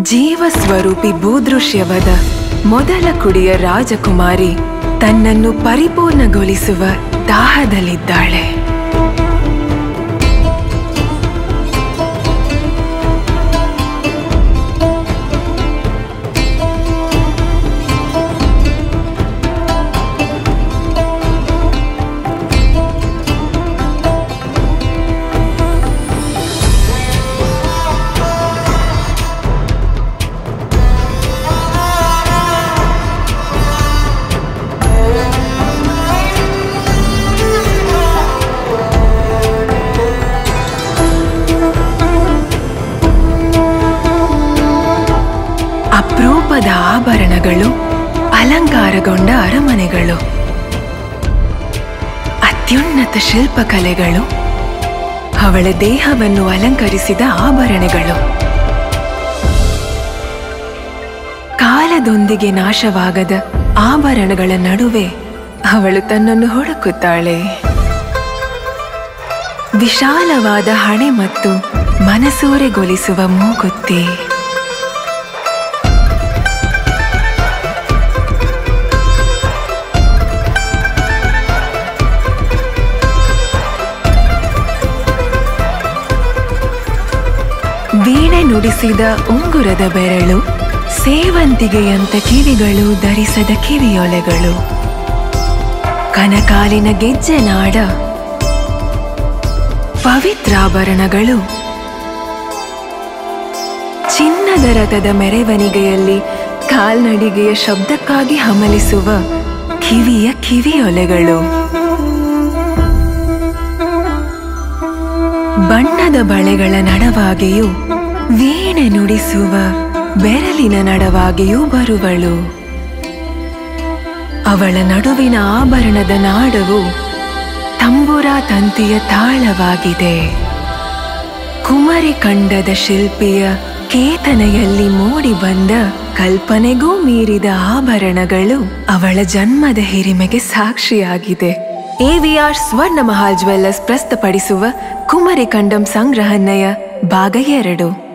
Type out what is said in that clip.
ಜೀವಸ್ವರೂಪಿ ಭೂದೃಶ್ಯವದ ಮೊದಲ ಕುಡಿಯ ರಾಜಕುಮಾರಿ ತನ್ನನ್ನು ಪರಿಪೂರ್ಣಗೊಳಿಸುವ ದಾಹದಲ್ಲಿದ್ದಾಳೆ ಅಪರೂಪದ ಆಭರಣಗಳು ಅಲಂಕಾರಗೊಂಡ ಅರಮನೆಗಳು ಅತ್ಯುನ್ನತ ಶಿಲ್ಪಕಲೆಗಳು ಅವಳ ದೇಹವನ್ನು ಅಲಂಕರಿಸಿದ ಆಭರಣಗಳು ಕಾಲದೊಂದಿಗೆ ನಾಶವಾಗದ ಆಭರಣಗಳ ನಡುವೆ ಅವಳು ತನ್ನನ್ನು ಹುಡುಕುತ್ತಾಳೆ ವಿಶಾಲವಾದ ಹಣೆ ಮತ್ತು ಮನಸೂರೆಗೊಳಿಸುವ ಮೂಗುತ್ತಿ ವೀಣೆ ನುಡಿಸಿದ ಉಂಗುರದ ಬೆರಳು ಸೇವಂತಿಗೆಯಂತ ಕಿವಿಗಳು ಧರಿಸದ ಕಿವಿಯೊಲೆಗಳು ಕನಕಾಲಿನ ಗೆಜ್ಜೆ ನಾಡ ಪವಿತ್ರಾಭರಣಗಳು ಚಿನ್ನದ ರಥದ ಮೆರವಣಿಗೆಯಲ್ಲಿ ಕಾಲ್ನಡಿಗೆಯ ಶಬ್ದಕ್ಕಾಗಿ ಹಮಲಿಸುವ ಕಿವಿಯ ಕಿವಿಯೊಲೆಗಳು ಬಣ್ಣದ ಬಳೆಗಳ ನಡವಾಗಿಯೂ ವೀಣೆ ನುಡಿಸುವ ಬೆರಳಿನ ನಡವಾಗಿಯೂ ಬರುವಳು ಅವಳ ನಡುವಿನ ಆಭರಣದ ನಾಡವು ತಂಬುರ ತಂತಿಯ ತಾಳವಾಗಿದೆ ಕುಮರಿ ಕಂಡದ ಶಿಲ್ಪಿಯ ಕೇತನೆಯಲ್ಲಿ ಮೂಡಿ ಬಂದ ಕಲ್ಪನೆಗೂ ಮೀರಿದ ಆಭರಣಗಳು ಅವಳ ಜನ್ಮದ ಹಿರಿಮೆಗೆ ಸಾಕ್ಷಿಯಾಗಿದೆ ಎವಿಆರ್ ಸ್ವರ್ಣ ಮಹಾಲ್ ಜ್ವೆಲ್ಲರ್ಸ್ ಪ್ರಸ್ತುತಪಡಿಸುವ ಕುಮರಿ ಕಂಡಂ ಸಂಗ್ರಹಣೆಯ ಭಾಗ ಎರಡು